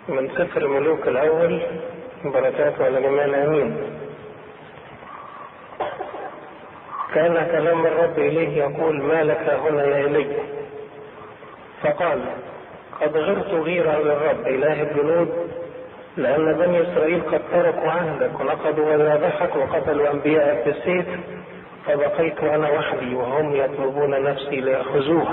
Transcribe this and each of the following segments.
من سفر ملوك الأول بركات على جميع الأمين كان كلام الرب إليه يقول ما لك هنا يا إلي فقال قد غرت غيرة للرب إله الجنود لأن بني إسرائيل قد تركوا عهدك ونقضوا مذابحك وقتلوا أنبياءك بالسيف فبقيت أنا وحدي وهم يطلبون نفسي ليأخذوها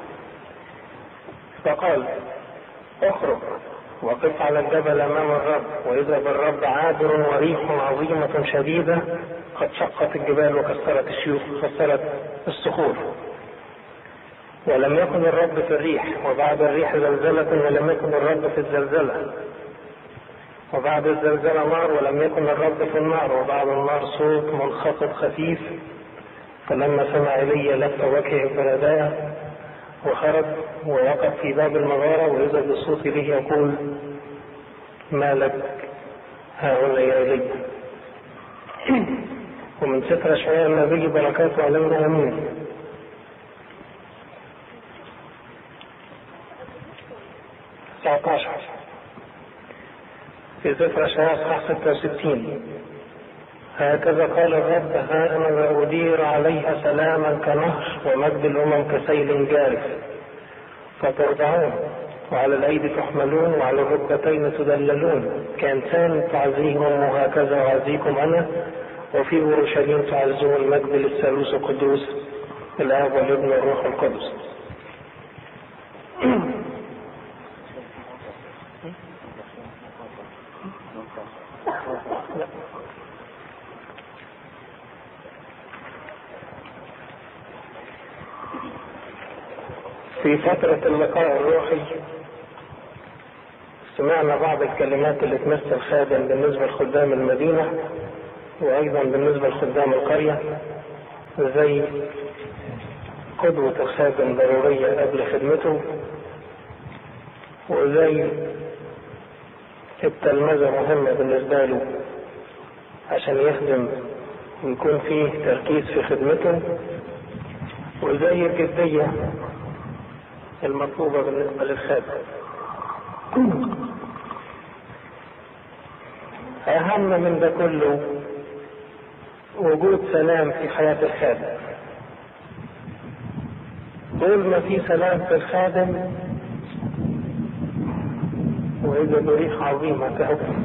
فقال اخرج وقف على الجبل أمام الرب وإذا بالرب عابر وريح عظيمة شديدة قد شقت الجبال وكسرت الشيوخ وكسرت الصخور ولم يكن الرب في الريح وبعد الريح زلزلة ولم يكن الرب في الزلزلة وبعد الزلزلة نار ولم يكن الرب في النار وبعد النار صوت منخفض خفيف فلما سمع إلي لف وجهه برداء وخرج ووقف في باب المغارة وإذا بالصوت به يقول ما لك ها هنا يا إلي ومن ستر أشعياء النبي بركاته علينا أمين تسعة في سفر أشعياء اصحاح 66 هكذا قال الرب ها أنا أدير عليها سلاما كنهر ومجد الأمم كسيل جارف فترضعون وعلى الأيدي تحملون وعلى الركبتين تدللون كإنسان تعزيهم وهكذا أعزيكم أنا وفي أورشليم تعزون مجد للثالوث القدوس الآب والابن والروح القدس في فترة اللقاء الروحي سمعنا بعض الكلمات اللي تمس الخادم بالنسبة لخدام المدينة وأيضا بالنسبة لخدام القرية زي قدوة الخادم ضرورية قبل خدمته وزي التلمذة مهمة بالنسبة له عشان يخدم ويكون فيه تركيز في خدمته وزي الجدية المطلوبة بالنسبة للخادم أهم من ده كله وجود سلام في حياة الخادم طول ما في سلام في الخادم وإذا بريح عظيمة تهب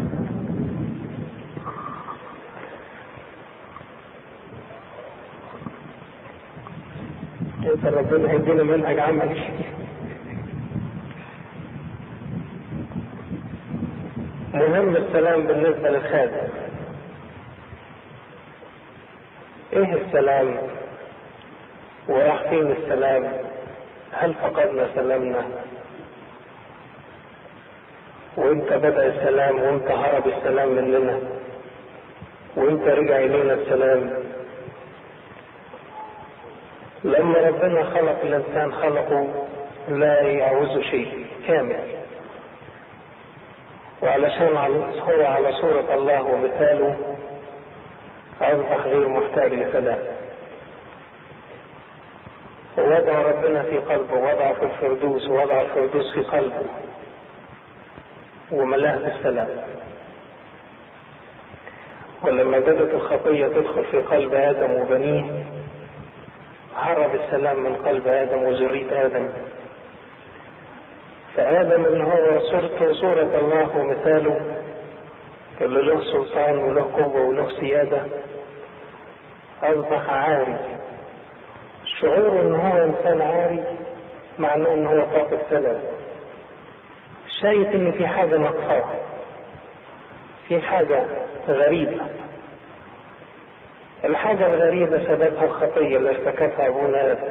كيف ربنا يدينا منهج عملي مهم السلام بالنسبة للخادم ايه السلام وراح فين السلام هل فقدنا سلامنا وامتى بدأ السلام وامتى هرب السلام مننا وامتى رجع الينا السلام لما ربنا خلق الانسان خلقه لا يعوز شيء كامل وعلشان هو على صورة الله ومثاله أصبح غير محتاج لسلام ووضع ربنا في قلبه وضع في الفردوس ووضع الفردوس في قلبه وملاه بالسلام ولما بدت الخطية تدخل في قلب آدم وبنيه هرب السلام من قلب آدم وذرية آدم فآدم اللي هو صورته صورة الله ومثاله اللي له سلطان وله قوة وله سيادة أصبح عاري شعور إن هو إنسان عاري معناه إن هو فاقد سلام شايف إن في حاجة ناقصاه في حاجة غريبة الحاجة الغريبة سببها الخطية اللي ارتكبها أبونا آدم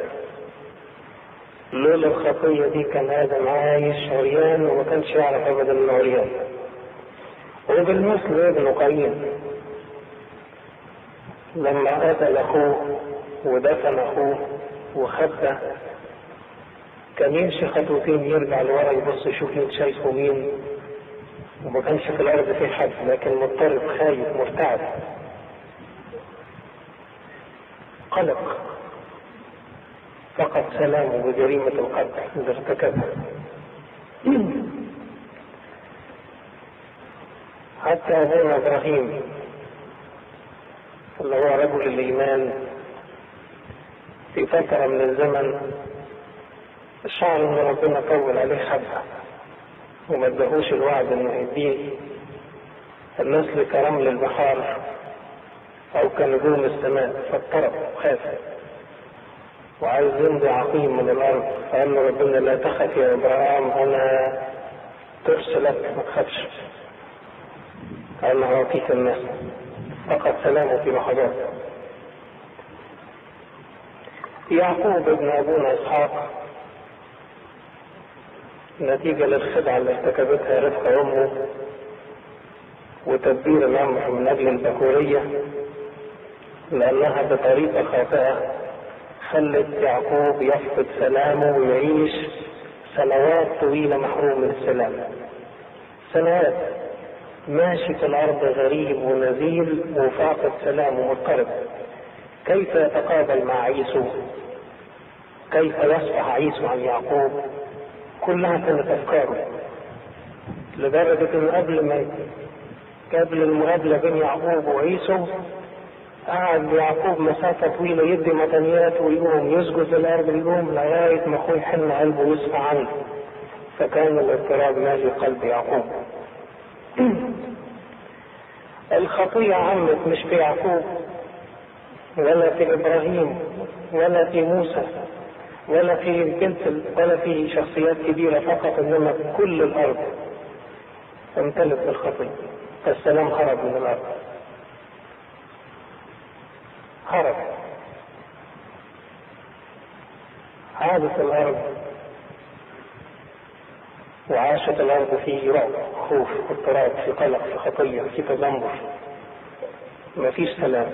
لولا الخطية دي كان آدم عايش عريان وما كانش يعرف أبدا إنه عريان وبالمثل ابن قايين لما قتل أخوه ودفن أخوه وخبى كان يمشي خطوتين يرجع لورا يبص يشوف مين شايفه مين وما كانش في الأرض في حد لكن مضطرب خايف مرتعب قلق فقد سلامه بجريمة القتل إذا ارتكبها حتى أبونا إبراهيم اللي هو رجل الإيمان في فترة من الزمن الشعر إن ربنا طول عليه حبة وما ادهوش الوعد إنه يديه النسل كرمل البحار أو كنجوم السماء فاضطرب وخاف وعايز يمضي عقيم من الأرض فقال له ربنا لا تخف يا إبراهيم أنا ترسلك ما تخافش قال له أعطيك الناس فقد سلامه في لحظات يعقوب ابن أبونا إسحاق نتيجة للخدعة اللي ارتكبتها رفقة أمه وتدبير الأمر من أجل البكورية لأنها بطريقة خاطئة خلت يعقوب يفقد سلامه ويعيش سنوات طويلة محروم من السلام سنوات ماشي في الأرض غريب ونزيل وفاقد سلامه مضطرب كيف يتقابل مع عيسو كيف يصبح عيسو عن يعقوب كلها كانت أفكاره لدرجة إن قبل ما قبل المقابلة بين يعقوب وعيسو قعد يعقوب مسافة طويلة يدي مدنيات ويقوم يسجد للأرض يقوم لغاية ما أخوه يحن قلبه ويصفى عنه فكان الاضطراب مالي قلب يعقوب الخطية عمت مش في يعقوب ولا في إبراهيم ولا في موسى ولا في بنت ولا في شخصيات كبيرة فقط إنما كل الأرض امتلت بالخطية فالسلام هرب من الأرض هرب عادت الأرض وعاشت الأرض في رعب خوف اضطراب في قلق في خطية في تذمر ما فيش سلام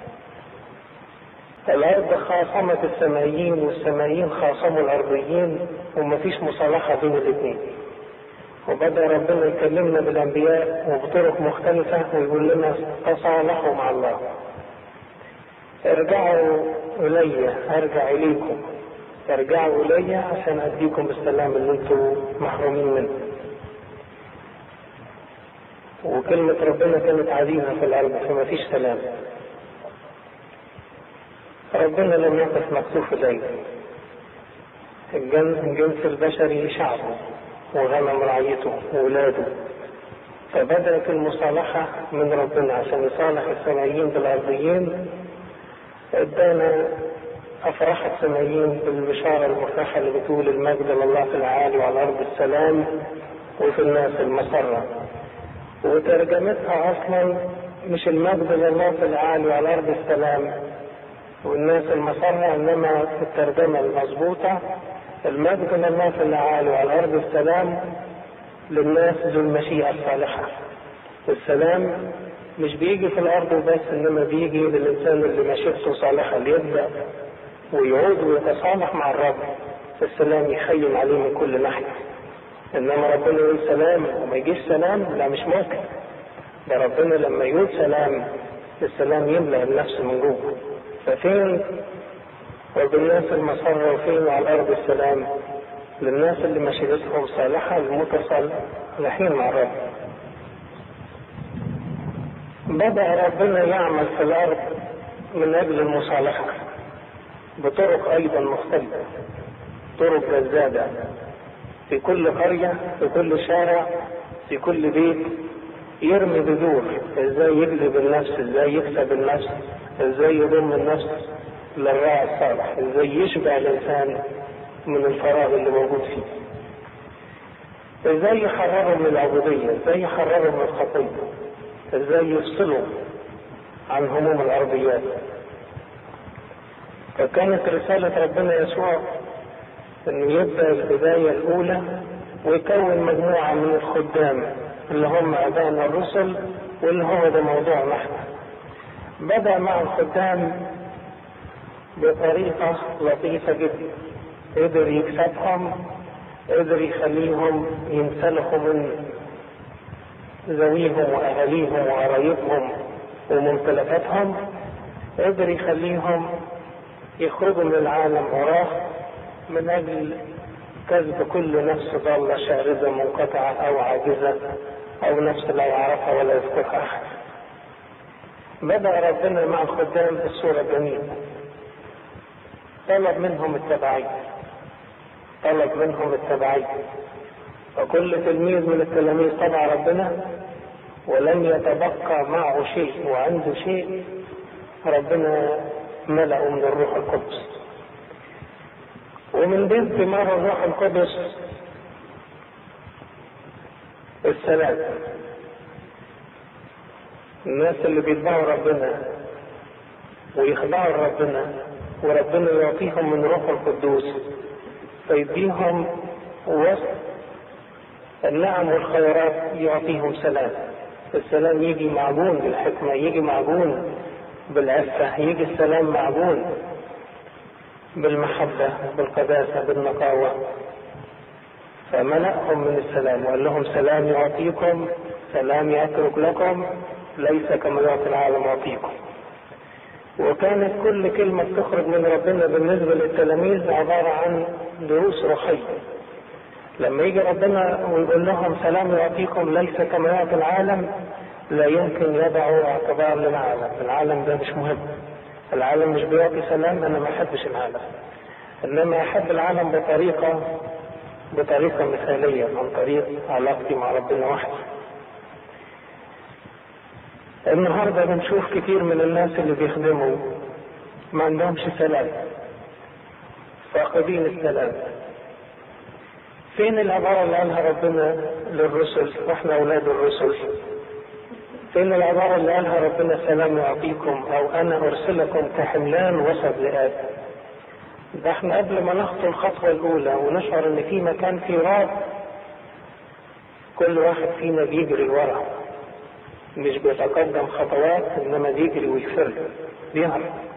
الأرض خاصمت السمائيين والسمائيين خاصموا الأرضيين وما فيش مصالحة بين الاثنين وبدأ ربنا يكلمنا بالأنبياء وبطرق مختلفة ويقول لنا تصالحوا مع الله ارجعوا إلي أرجع إليكم ارجعوا إلي عشان أديكم السلام اللي انتم محرومين منه وكلمة ربنا كانت عديمة في الأرض فما فيش سلام ربنا لم يقف مكتوف إليه الجنس البشري شعبه وغنم رعيته وولاده فبدأت المصالحة من ربنا عشان يصالح السمائيين بالأرضيين ادانا افراح السمائيين بالبشارة المفرحة اللي بتقول المجد لله في العالي وعلى الارض السلام وفي الناس المسرة وترجمتها اصلا مش المجد لله في العالي وعلى الارض السلام والناس المسرة انما في الترجمة المظبوطة المجد لله في العالي وعلى الارض السلام للناس ذو المشيئة الصالحة والسلام مش بيجي في الارض وبس انما بيجي للانسان اللي مشيئته صالحه اللي يبدا ويعود ويتصالح مع الرب السلام يخيم عليه من كل ناحيه انما ربنا يقول سلام وما يجيش سلام لا مش ممكن ده ربنا لما يقول سلام السلام يملا النفس من جوه ففين وبالناس المسرة وفين على الارض السلام للناس اللي مشيئتهم صالحه المتصالحين مع الرب بدأ ربنا يعمل في الأرض من أجل المصالحة بطرق أيضا مختلفة طرق جذابة في كل قرية في كل شارع في كل بيت يرمي بذور ازاي يجلب النفس ازاي يكسب النفس ازاي يضم النفس للراعي الصالح ازاي يشبع الانسان من الفراغ اللي موجود فيه ازاي يحررهم من العبودية ازاي يحررهم من الخطية ازاي يفصلوا عن هموم الارضيات فكانت رسالة ربنا يسوع انه يبدا البداية الاولى ويكون مجموعة من الخدام اللي هم ابائنا الرسل واللي هو ده موضوعنا احنا بدا مع الخدام بطريقة لطيفة جدا قدر يكسبهم قدر يخليهم ينسلخوا من ذويهم واهاليهم وقرايبهم وممتلكاتهم قدر يخليهم يخرجوا من العالم وراه من اجل كسب كل نفس ضالة شاردة منقطعة او عاجزة أو نفس لا يعرفها ولا يذكرها أحد بدأ ربنا مع الخدام بالصورة الجميلة طلب منهم التبعية طلب منهم التبعية وكل تلميذ من التلاميذ تبع ربنا ولم يتبقى معه شيء وعنده شيء ربنا ملأه من الروح القدس ومن ضمن ثمار الروح القدس السلام الناس اللي بيتبعوا ربنا ويخضعوا لربنا وربنا يعطيهم من روح القدوس فيديهم وسط النعم والخيرات يعطيهم سلام السلام يجي معجون بالحكمة يجي معجون بالعفة يجي السلام معجون بالمحبة بالقداسة بالنقاوة فملأهم من السلام وقال لهم سلام يعطيكم سلام يترك لكم ليس كما يعطي العالم يعطيكم وكانت كل كلمة تخرج من ربنا بالنسبة للتلاميذ عبارة عن دروس روحية لما يجي ربنا ويقول لهم سلام يعطيكم ليس كما يعطي العالم لا يمكن يضعوا اعتبار للعالم العالم ده مش مهم العالم مش بيعطي سلام انا ما احبش العالم انما احب العالم بطريقة بطريقة مثالية عن طريق علاقتي مع ربنا وحده النهارده بنشوف كتير من الناس اللي بيخدموا ما عندهمش سلام فاقدين السلام فين العبارة اللي قالها ربنا للرسل واحنا اولاد الرسل فين العبارة اللي قالها ربنا سلام يعطيكم او انا ارسلكم كحملان وسط لآب ده احنا قبل ما نخطو الخطوة الاولى ونشعر ان في مكان في راب كل واحد فينا بيجري ورا مش بيتقدم خطوات انما بيجري ويفر بيهرب